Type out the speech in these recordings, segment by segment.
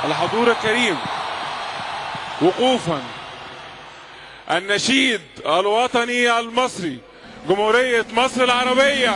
الحضور الكريم وقوفا النشيد الوطني المصري جمهورية مصر العربية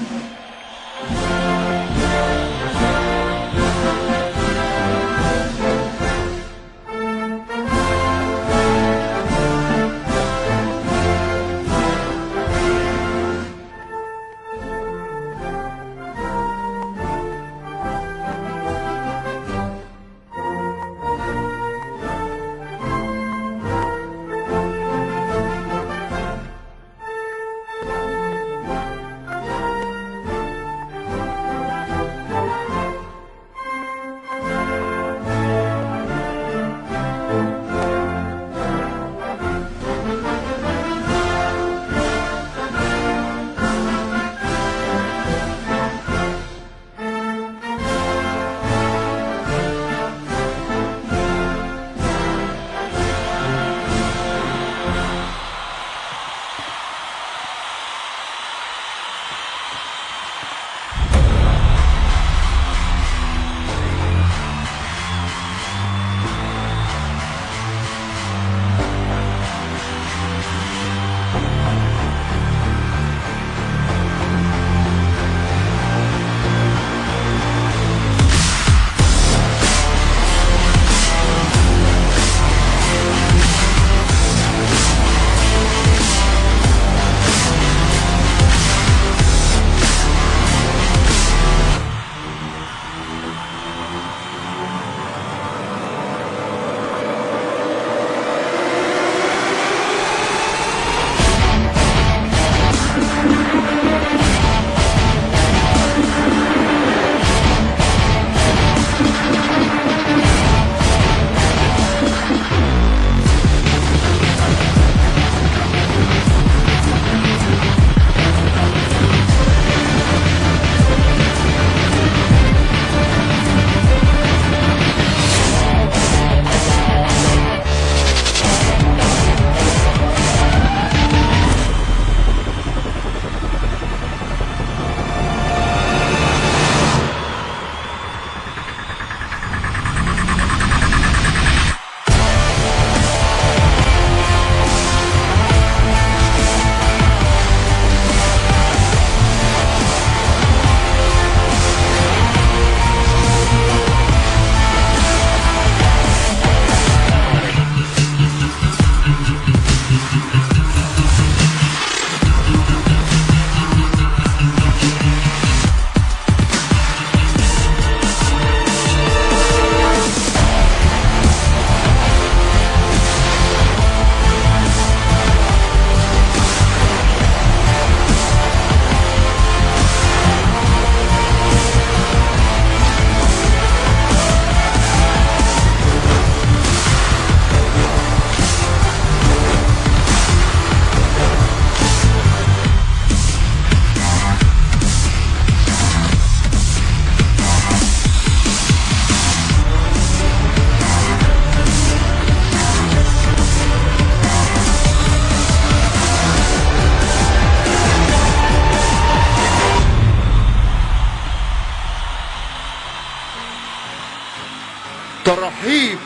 ترحيب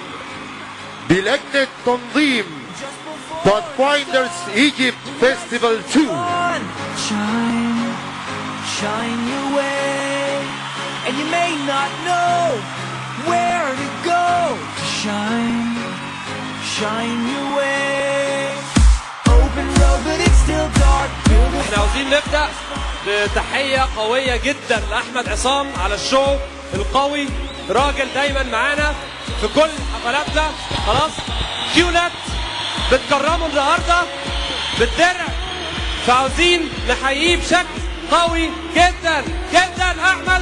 بلجنة تنظيم Pathfinders Egypt Festival 2 Shine, shine your way, and you may not know where to go. Shine, shine your way. Open road, but it's still dark. Build a احنا عاوزين نبدا بتحيه قويه جدا لاحمد عصام على الشو القوي راجل دايما معانا في كل حفلاتنا خلاص كيونات بتكرمه النهارده بالدرع فعاوزين نحييه بشكل قوي جدا جدا احمد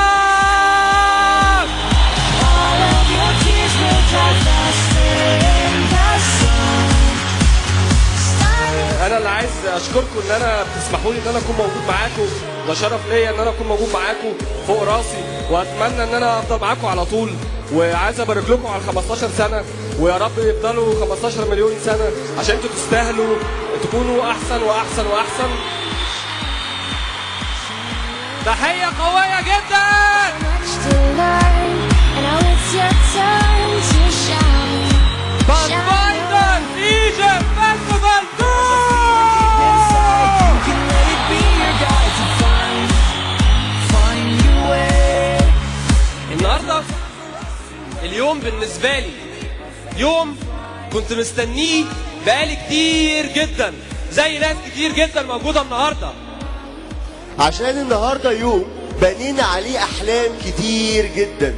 عصام all of your tears will dry fast in the sun. Starting انا اللي عايز اشكركم ان انا بتسمحوا لي ان انا اكون موجود معاكم ده شرف ليا ان انا اكون موجود معاكم فوق راسي واتمنى ان انا افضل معاكم على طول وعايز ابارك لكم على 15 سنه ويا رب يفضلوا 15 مليون سنه عشان انتوا تستاهلوا تكونوا احسن واحسن واحسن تحيه قويه جدا much to learn. I know it's your time to shine. Pathfinder Egypt Festival inside. You 2 can let it be your guide to find, find your way. النهارده اليوم بالنسبة لي يوم كنت مستنيه بقالي كتير جدا زي ناس كتير جدا موجودة النهارده عشان النهارده يوم بنينا عليه احلام كتير جدا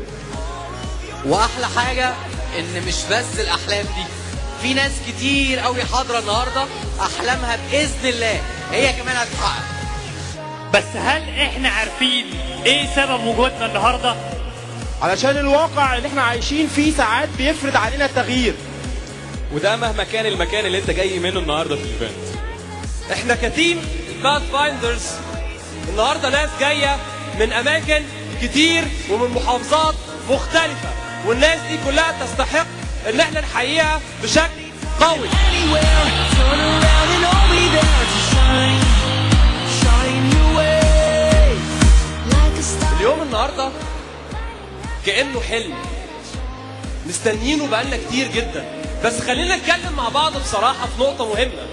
واحلى حاجه ان مش بس الاحلام دي في ناس كتير قوي حاضره النهارده احلامها باذن الله هي كمان هتتحقق بس هل احنا عارفين ايه سبب وجودنا النهارده؟ علشان الواقع اللي احنا عايشين فيه ساعات بيفرض علينا التغيير وده مهما كان المكان اللي انت جاي منه النهارده في الايفنت احنا كتيم الباث فايندرز النهارده ناس جايه من اماكن كتير ومن محافظات مختلفه والناس دي كلها تستحق ان احنا نحييها بشكل قوي Anywhere, turn around and I'll be there to shine, shine your way. Like a star. اليوم النهارده كانه حلم مستنيينه بقالنا كتير جدا بس خلينا نتكلم مع بعض بصراحه في نقطه مهمه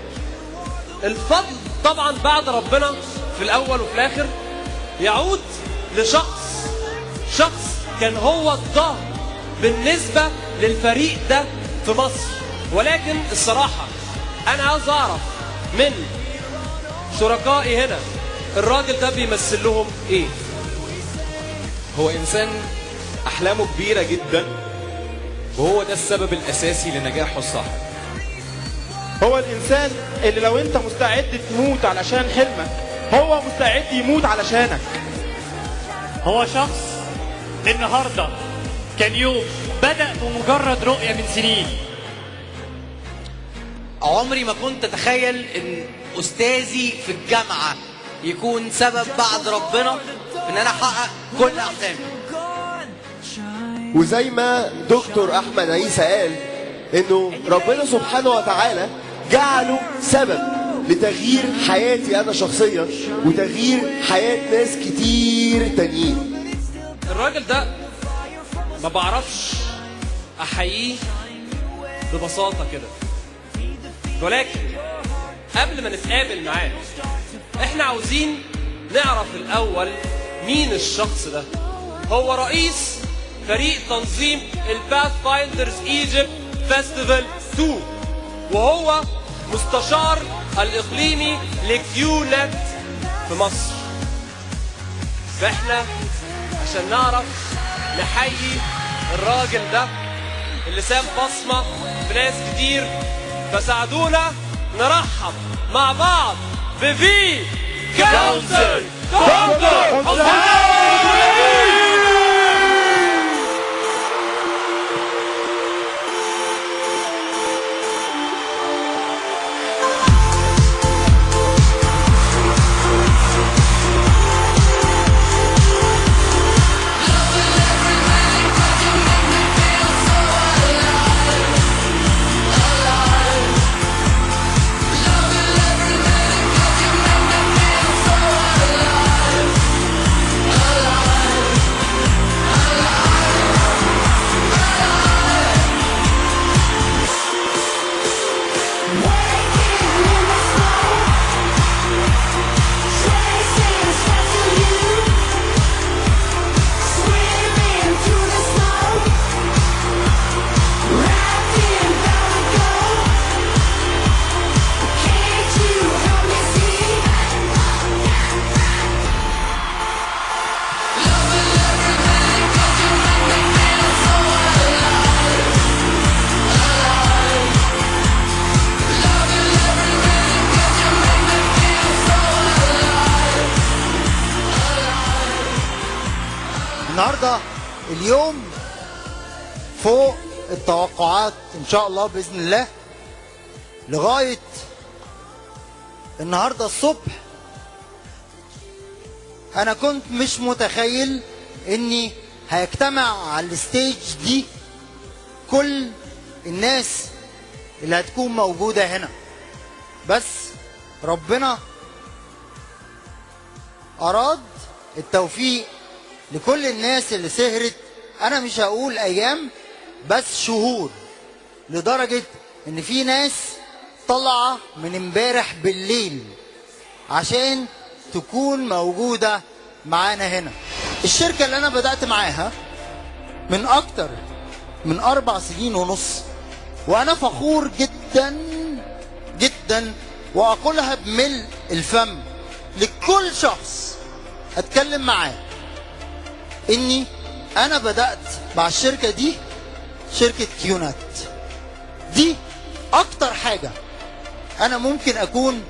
الفضل طبعا بعد ربنا في الاول وفي الاخر يعود لشخص شخص كان هو الظهر بالنسبه للفريق ده في مصر ولكن الصراحه انا عاوز اعرف من شركائي هنا الراجل ده بيمثل لهم ايه هو انسان احلامه كبيره جدا وهو ده السبب الاساسي لنجاحه الصح هو الانسان اللي لو انت مستعد تموت علشان حلمك هو مستعد يموت علشانك هو شخص النهارده كان يوم بدأ بمجرد رؤية من سنين عمري ما كنت اتخيل ان استاذي في الجامعه يكون سبب بعد ربنا ان انا احقق كل احلامي وزي ما دكتور احمد عيسى قال انه ربنا سبحانه وتعالى جعله سبب لتغيير حياتي انا شخصيا وتغيير حياة ناس كتير تانيين الراجل ده ما بعرفش احييه ببساطه كده ولكن قبل ما نتقابل معاه احنا عاوزين نعرف الاول مين الشخص ده هو رئيس فريق تنظيم الباث فايندرز ايجيبت فيستيفال 2 وهو مستشار الاقليمي لكيو نت في مصر فاحنا عشان نعرف نحيي الراجل ده اللي ساب بصمة في ناس كتير فساعدونا نرحب مع بعض بفي كاونسل دكتور النهارده اليوم فوق التوقعات ان شاء الله باذن الله لغايه النهارده الصبح انا كنت مش متخيل اني هيجتمع على الستيج دي كل الناس اللي هتكون موجوده هنا بس ربنا اراد التوفيق لكل الناس اللي سهرت انا مش هقول ايام بس شهور لدرجة ان في ناس طالعة من امبارح بالليل عشان تكون موجودة معانا هنا الشركة اللي انا بدأت معاها من اكتر من اربع سنين ونص وانا فخور جدا جدا واقولها بملء الفم لكل شخص اتكلم معاه اني انا بدات مع الشركه دي شركه كيونات دي اكتر حاجه انا ممكن اكون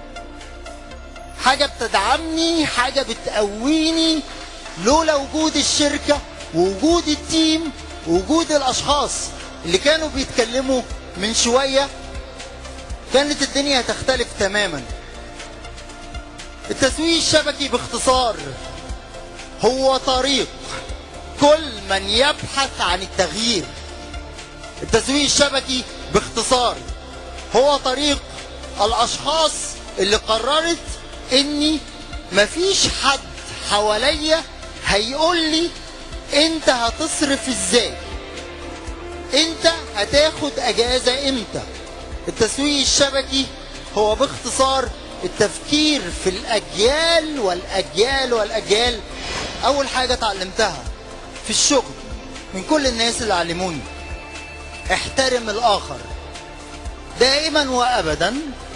حاجه بتدعمني حاجه بتقويني لولا وجود الشركه ووجود التيم ووجود الاشخاص اللي كانوا بيتكلموا من شويه كانت الدنيا هتختلف تماما التسويق الشبكي باختصار هو طريق كل من يبحث عن التغيير التسويق الشبكي باختصار هو طريق الاشخاص اللي قررت اني مفيش حد حواليا هيقول لي انت هتصرف ازاي انت هتاخد اجازة امتى التسويق الشبكي هو باختصار التفكير في الاجيال والاجيال والاجيال اول حاجة اتعلمتها في الشغل من كل الناس اللي علموني احترم الاخر دائما وابدا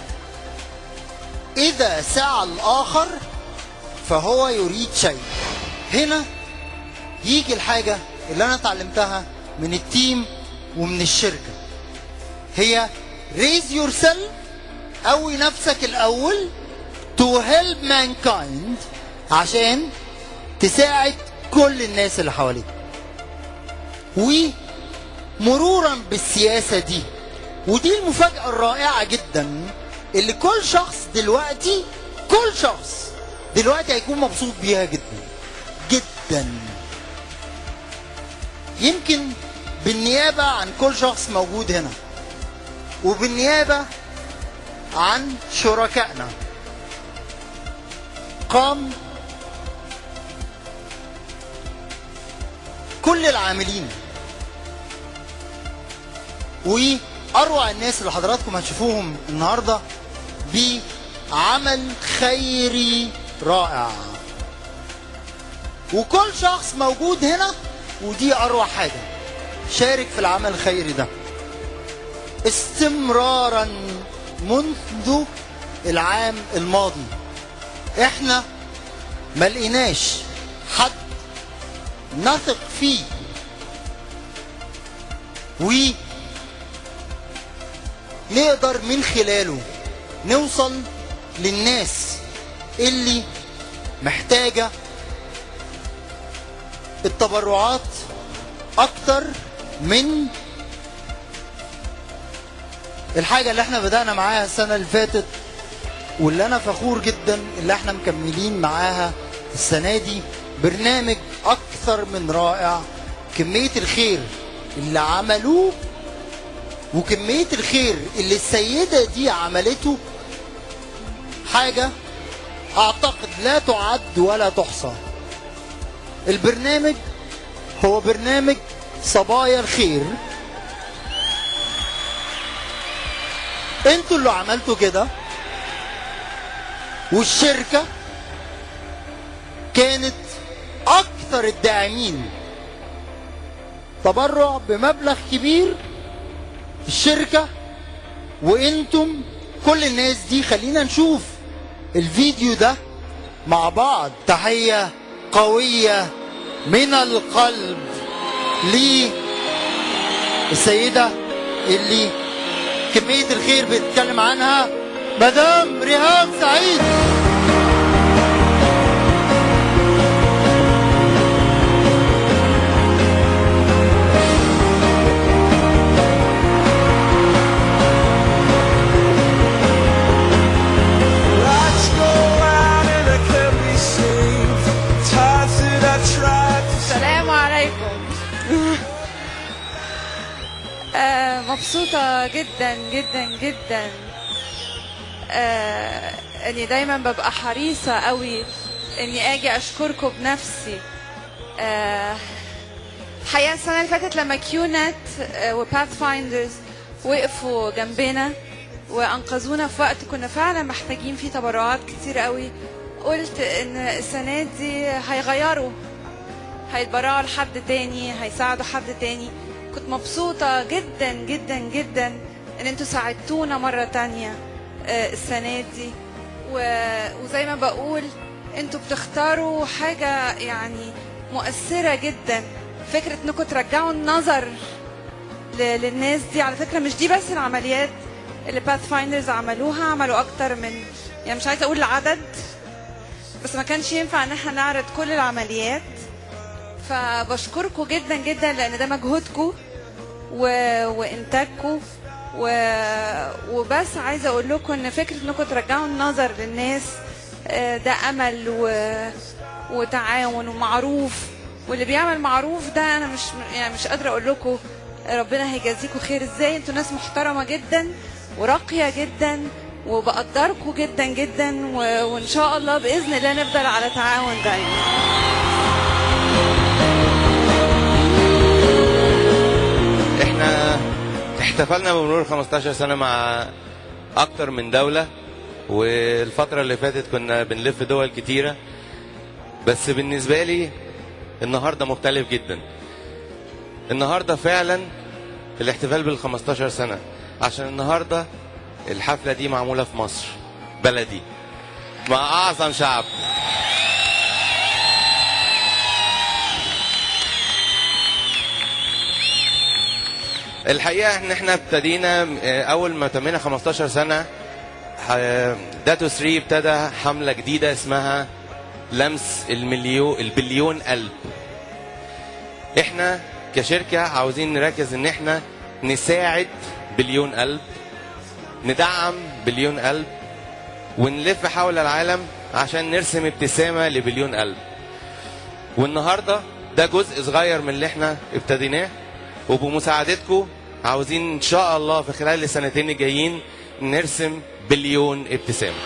اذا سعى الاخر فهو يريد شيء هنا يجي الحاجة اللي انا اتعلمتها من التيم ومن الشركة هي raise yourself قوي نفسك الاول to help mankind عشان تساعد كل الناس اللي حواليك ومرورا بالسياسة دي ودي المفاجأة الرائعة جدا اللي كل شخص دلوقتي كل شخص دلوقتي هيكون مبسوط بيها جدا جدا يمكن بالنيابة عن كل شخص موجود هنا وبالنيابة عن شركائنا قام كل العاملين واروع الناس اللي حضراتكم هتشوفوهم النهارده بعمل خيري رائع وكل شخص موجود هنا ودي اروع حاجه شارك في العمل الخيري ده استمرارا منذ العام الماضي احنا ما لقيناش حد نثق فيه ونقدر من خلاله نوصل للناس اللي محتاجة التبرعات أكتر من الحاجة اللي احنا بدأنا معاها السنة اللي فاتت واللي أنا فخور جدا اللي احنا مكملين معاها السنة دي برنامج أكثر من رائع كمية الخير اللي عملوه وكمية الخير اللي السيدة دي عملته حاجة أعتقد لا تعد ولا تحصى البرنامج هو برنامج صبايا الخير انتوا اللي عملتوا كده والشركة كانت أكثر الداعمين تبرع بمبلغ كبير الشركة وانتم كل الناس دي خلينا نشوف الفيديو ده مع بعض تحية قوية من القلب للسيدة اللي كمية الخير بتتكلم عنها مدام ريهام سعيد Lights go out and I can't be saved. Times that I tried to السلام عليكم آه مبسوطة جدا جدا جدا آه اني دايما ببقى حريصة قوي اني اجي اشكركم بنفسي آه الحقيقه السنه اللي فاتت لما كيو نت وباث فايندرز وقفوا جنبنا وانقذونا في وقت كنا فعلا محتاجين فيه تبرعات كتير قوي قلت ان السنه دي هيغيروا هيتبرعوا لحد تاني هيساعدوا حد تاني كنت مبسوطة جدا جدا جدا ان انتوا ساعدتونا مرة تانية آه، السنة دي و- وزي ما بقول انتوا بتختاروا حاجة يعني مؤثرة جدا فكرة انكم ترجعوا النظر ل- للناس دي على فكرة مش دي بس العمليات اللي باث فايندرز عملوها عملوا اكتر من يعني مش عايزة اقول العدد بس ما كانش ينفع ان احنا نعرض كل العمليات فبشكركم جدا جدا لان ده مجهودكم و... وانتاجكم و... وبس عايزه اقول لكم ان فكره انكم ترجعوا النظر للناس آه، ده امل و... وتعاون ومعروف واللي بيعمل معروف ده انا مش يعني مش قادره اقول لكم ربنا هيجازيكم خير ازاي انتوا ناس محترمه جدا وراقيه جدا وبقدركم جدا جدا و... وان شاء الله باذن الله نفضل على تعاون دايما احنا احتفلنا بمرور 15 سنة مع اكتر من دولة والفترة اللي فاتت كنا بنلف دول كتيرة بس بالنسبة لي النهاردة مختلف جدا النهاردة فعلا الاحتفال بال 15 سنة عشان النهاردة الحفلة دي معمولة في مصر بلدي مع أعظم شعب الحقيقه ان احنا ابتدينا آه، اول ما تمينا 15 سنه ح- داتو 3 ابتدى حمله جديده اسمها لمس المليون البليون قلب احنا كشركه عاوزين نركز ان احنا نساعد بليون قلب ندعم بليون قلب ونلف حول العالم عشان نرسم ابتسامه لبليون قلب والنهارده ده جزء صغير من اللي احنا ابتديناه وبمساعدتكم عاوزين ان شاء الله في خلال السنتين الجايين نرسم بليون ابتسامه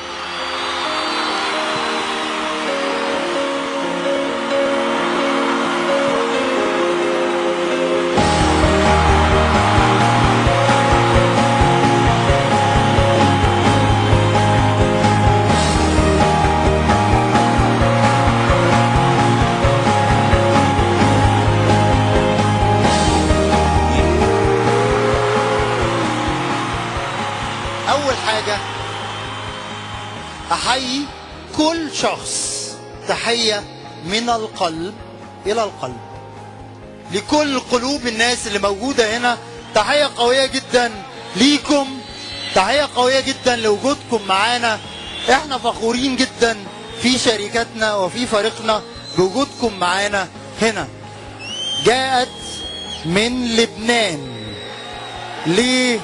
اول حاجه احيي كل شخص تحيه من القلب الى القلب لكل قلوب الناس اللي موجوده هنا تحيه قويه جدا ليكم تحيه قويه جدا لوجودكم معانا احنا فخورين جدا في شركتنا وفي فريقنا بوجودكم معانا هنا جاءت من لبنان ليه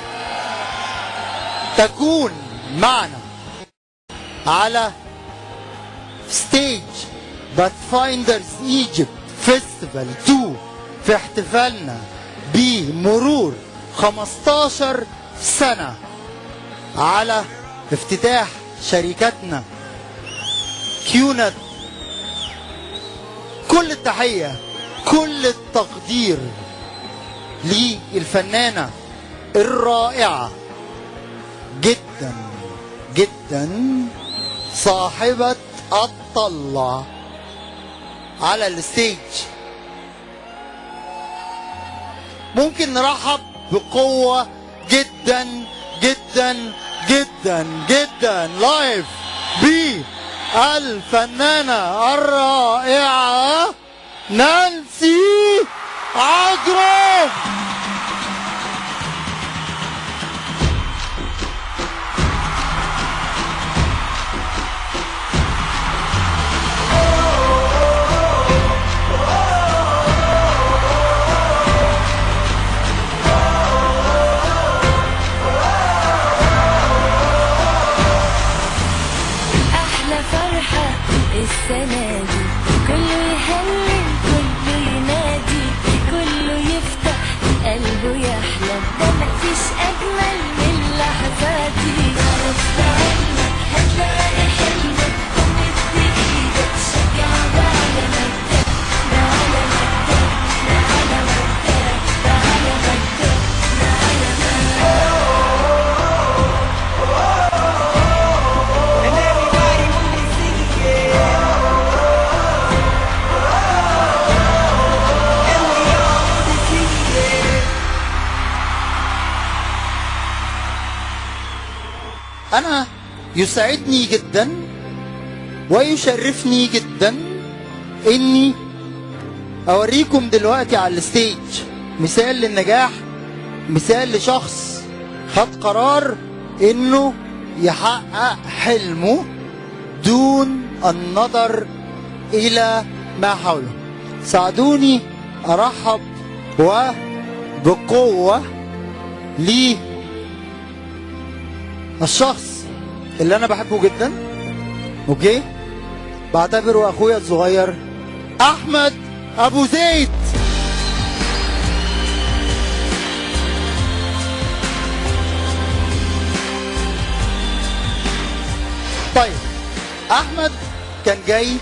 تكون معنا على ستيج باثفايندرز ايجيبت فيستيفال 2 في احتفالنا بمرور 15 سنة على افتتاح شركتنا كيونت كل التحية كل التقدير للفنانة الرائعة جدا جدا صاحبة الطلة على الستيج ممكن نرحب بقوة جدا جدا جدا جدا لايف بالفنانة الرائعة نانسي عجرم أحلى فرحة السنة دي كله يهلل كله ينادي كله يفتح قلبه يحلم ده مفيش أجمل من اللحظات دي عرف بعلمك هتلاقي حلمك ومد إيدك شجع ده على مجدك ده على مجدك ده على انا يسعدني جدا ويشرفني جدا اني اوريكم دلوقتي على الستيج مثال للنجاح مثال لشخص خد قرار انه يحقق حلمه دون النظر الى ما حوله ساعدوني ارحب وبقوه للشخص اللي انا بحبه جدا اوكي بعتبره اخويا الصغير احمد ابو زيد طيب احمد كان جاي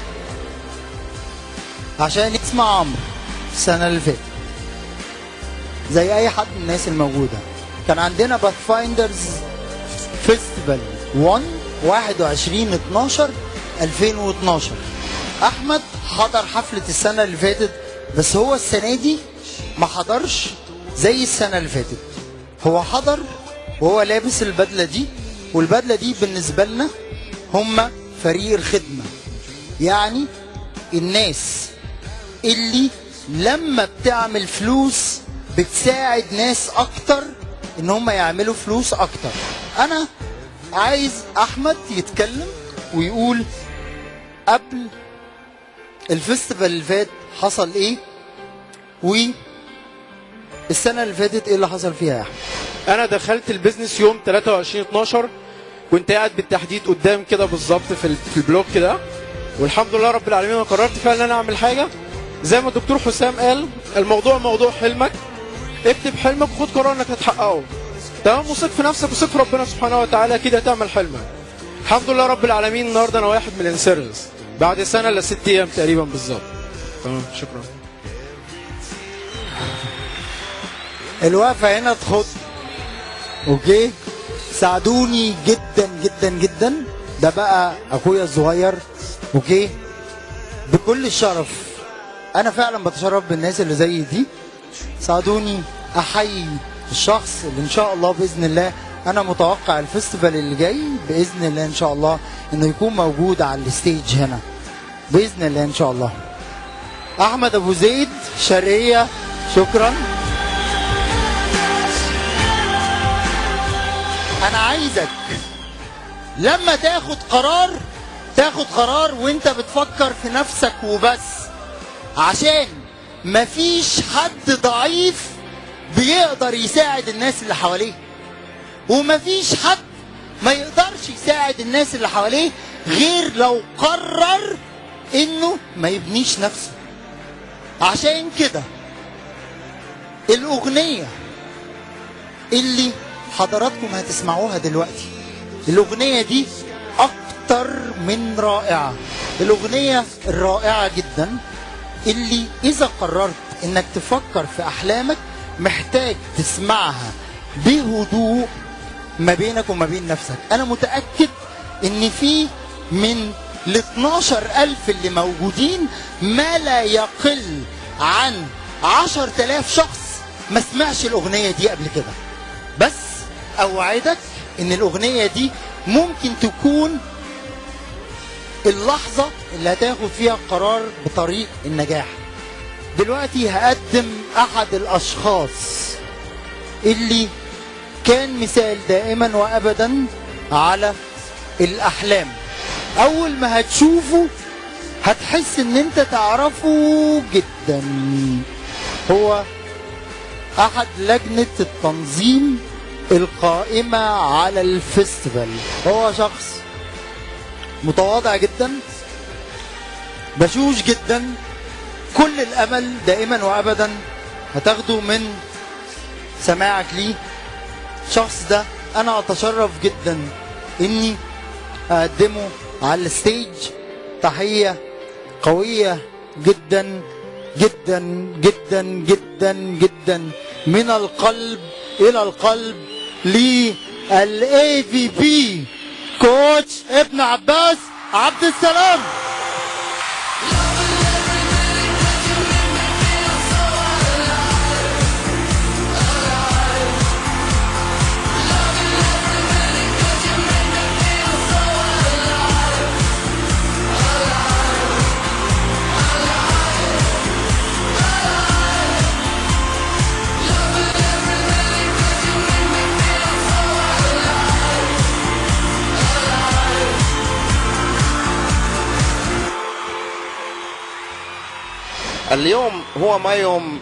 عشان يسمع عمرو السنه اللي فاتت زي اي حد من الناس الموجوده كان عندنا باث فايندرز فيستيفال 1 21 12 2012 احمد حضر حفله السنه اللي فاتت بس هو السنه دي ما حضرش زي السنه اللي فاتت هو حضر وهو لابس البدله دي والبدله دي بالنسبه لنا هم فريق الخدمه يعني الناس اللي لما بتعمل فلوس بتساعد ناس اكتر ان هم يعملوا فلوس اكتر انا عايز احمد يتكلم ويقول قبل الفيستيفال اللي فات حصل ايه والسنه اللي فاتت ايه اللي حصل فيها يا احمد انا دخلت البيزنس يوم 23 12 كنت قاعد بالتحديد قدام كده بالظبط في ال- في البلوك كده والحمد لله رب العالمين انا قررت فعلا ان انا اعمل حاجه زي ما الدكتور حسام قال الموضوع موضوع حلمك اكتب حلمك وخد قرار انك هتحققه تمام وثق في نفسك وثق في ربنا سبحانه وتعالى كده هتعمل حلمك الحمد لله رب العالمين النهارده انا واحد من الانسيرز بعد سنه الا ست ايام تقريبا بالظبط تمام شكرا الوقفه هنا تخض اوكي ساعدوني جدا جدا جدا ده بقى اخويا الصغير اوكي بكل الشرف انا فعلا بتشرف بالناس اللي زي دي ساعدوني احيي الشخص اللي ان شاء الله باذن الله انا متوقع الفيستيفال اللي جاي باذن الله ان شاء الله انه يكون موجود على الستيج هنا باذن الله ان شاء الله احمد ابو زيد شرقيه شكرا انا عايزك لما تاخد قرار تاخد قرار وانت بتفكر في نفسك وبس عشان مفيش حد ضعيف بيقدر يساعد الناس اللي حواليه ومفيش حد ما يقدرش يساعد الناس اللي حواليه غير لو قرر انه ما يبنيش نفسه عشان كده الاغنيه اللي حضراتكم هتسمعوها دلوقتي الاغنيه دي اكتر من رائعه الاغنيه الرائعه جدا اللي اذا قررت انك تفكر في احلامك محتاج تسمعها بهدوء ما بينك وما بين نفسك انا متاكد ان في من ال 12 ألف اللي موجودين ما لا يقل عن 10000 شخص ما سمعش الأغنية دي قبل كده بس أوعدك إن الأغنية دي ممكن تكون اللحظة اللي هتاخد فيها قرار بطريق النجاح دلوقتي هقدم أحد الأشخاص اللي كان مثال دائما وأبدا على الأحلام أول ما هتشوفه هتحس إن أنت تعرفه جدا هو أحد لجنة التنظيم القائمة على الفيستيفال هو شخص متواضع جدا بشوش جدا كل الأمل دائما وأبدا هتاخده من سماعك ليه الشخص ده أنا أتشرف جدا إني أقدمه على الستيج تحية قوية جدا جدا جدا جدا جدا من القلب إلى القلب للاي في بي كوتش ابن عباس عبد السلام اليوم هو ما يوم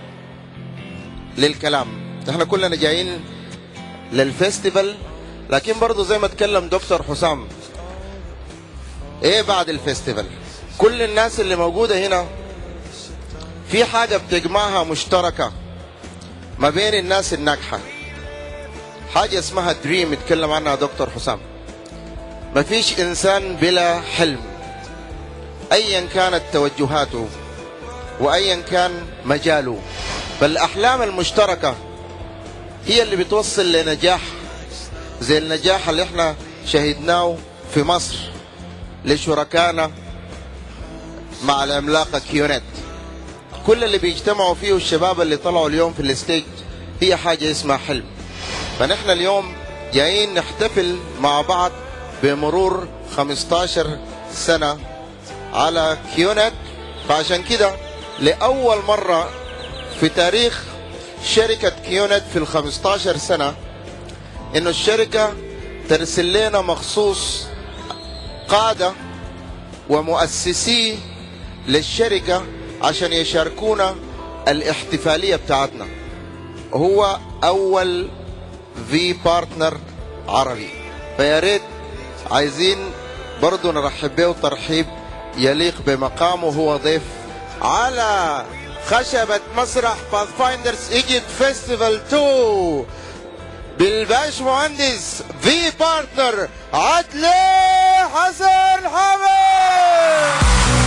للكلام احنا كلنا جايين للفيستيفال لكن برضو زي ما اتكلم دكتور حسام ايه بعد الفيستيفال كل الناس اللي موجودة هنا في حاجة بتجمعها مشتركة ما بين الناس الناجحة حاجة اسمها دريم يتكلم عنها دكتور حسام ما فيش إنسان بلا حلم أيا كانت توجهاته وأيا كان مجاله فالأحلام المشتركة هي اللي بتوصل لنجاح زي النجاح اللي احنا شهدناه في مصر لشركائنا مع العملاقة كيونت كل اللي بيجتمعوا فيه الشباب اللي طلعوا اليوم في الستيج هي حاجة اسمها حلم فنحن اليوم جايين نحتفل مع بعض بمرور 15 سنة على كيونت فعشان كده لأول مرة في تاريخ شركة كيونت في ال 15 سنة إنه الشركة ترسل لنا مخصوص قادة ومؤسسي للشركة عشان يشاركونا الاحتفالية بتاعتنا هو أول في بارتنر عربي فيا ريت عايزين برضو نرحب به ترحيب يليق بمقامه هو ضيف على خشبة مسرح باثفايندرز ايجيبت فيستيفال 2 بالباش مهندس في بارتنر عدلي حسن حمد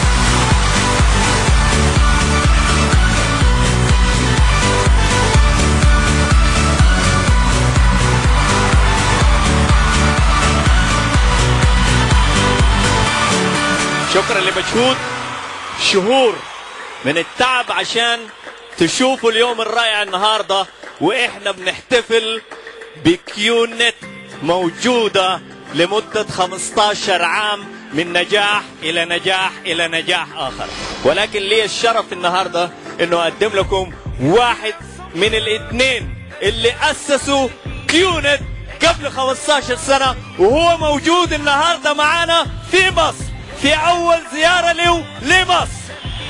شكرا لمجهود شهور من التعب عشان تشوفوا اليوم الرائع النهارده واحنا بنحتفل بكيونت موجوده لمده 15 عام من نجاح الى نجاح الى نجاح اخر ولكن لي الشرف النهارده انه اقدم لكم واحد من الاثنين اللي اسسوا كيونت قبل 15 سنه وهو موجود النهارده معانا في مصر في اول زياره له لمصر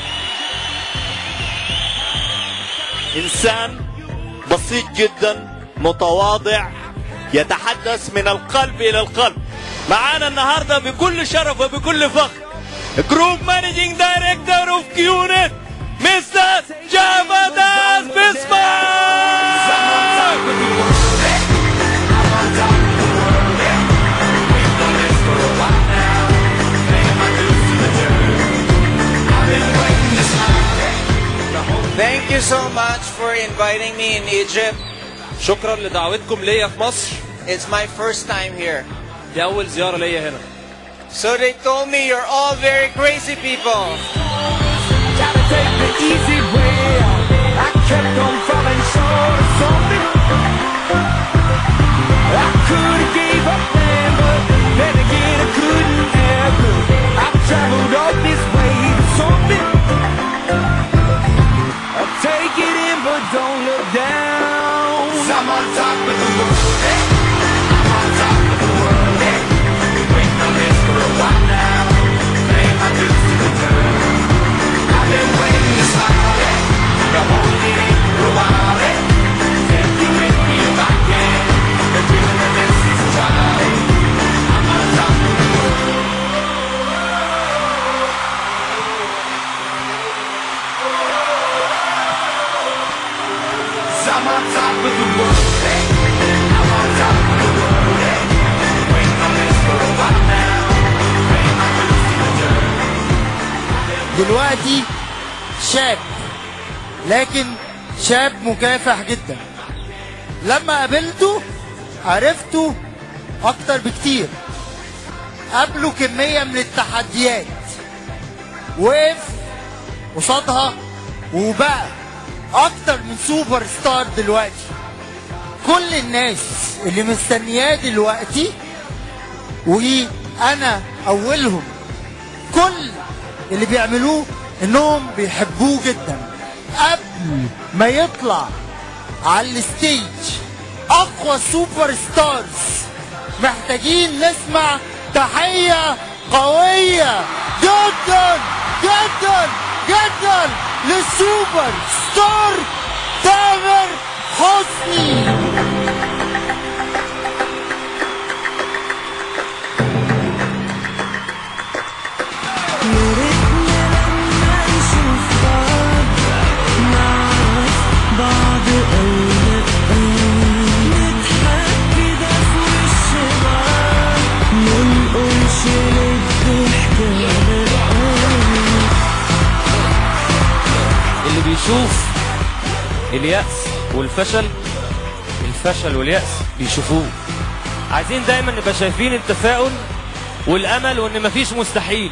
انسان بسيط جدا متواضع يتحدث من القلب الى القلب معانا النهارده بكل شرف وبكل فخر جروب مانجينج دايركتور اوف كيونت مستر جافاداس بسمار Thank you so much for inviting me in Egypt. شكرا لدعوتكم ليا في مصر It's my first time here. دي أول زيارة ليا هنا So they told me you're all very crazy people. Gotta take the easy way out. I kept on falling short of something. I could have gave up then, but then again I couldn't have. I've traveled all this way to something. I'll take it in, but don't look down. I'm on top of the world. I'm on top of the world. Been waiting on this for a while now. Paying my dues to the dirt. I've been waiting to smile it. The whole thing for a while it. Take you with me if I can. The feeling of this is wild. I'm on top of the world. I'm on top of the world. I'm on top of the world. Waiting on this for a while now. Paying my dues to the dirt. دلوقتي شاب لكن شاب مكافح جدا لما قابلته عرفته اكتر بكتير قابله كمية من التحديات وقف قصادها وبقى اكتر من سوبر ستار دلوقتي كل الناس اللي مستنياه دلوقتي وانا اولهم كل اللي بيعملوه انهم بيحبوه جدا قبل ما يطلع على الستيج اقوى سوبر ستارز محتاجين نسمع تحية قوية جدا جدا جدا للسوبر ستار تامر حسني بعض أوقات نضحك كده في وش بعض منقولش للضحكة لأ اللي بيشوف اليأس والفشل الفشل واليأس بيشوفوه عايزين دايما نبقى شايفين التفاؤل والأمل وإن مفيش مستحيل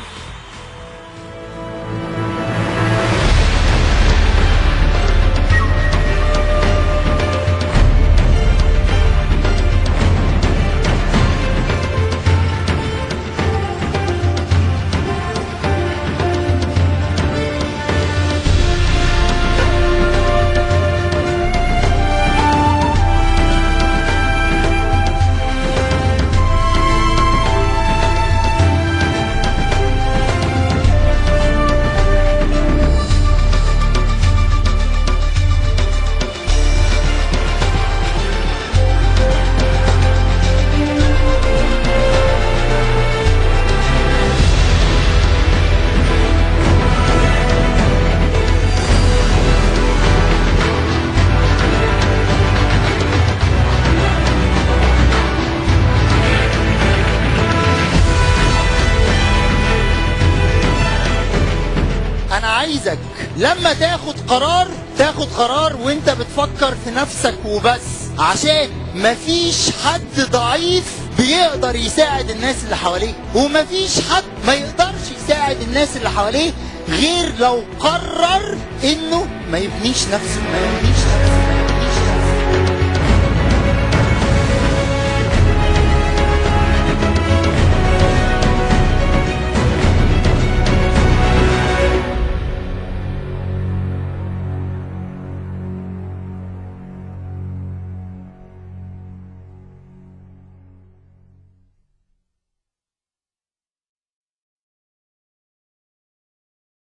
انا عايزك لما تاخد قرار تاخد قرار وانت بتفكر في نفسك وبس عشان مفيش حد ضعيف بيقدر يساعد الناس اللي حواليه ومفيش حد ما يقدرش يساعد الناس اللي حواليه غير لو قرر انه ما يبنيش نفسه ما يبنيش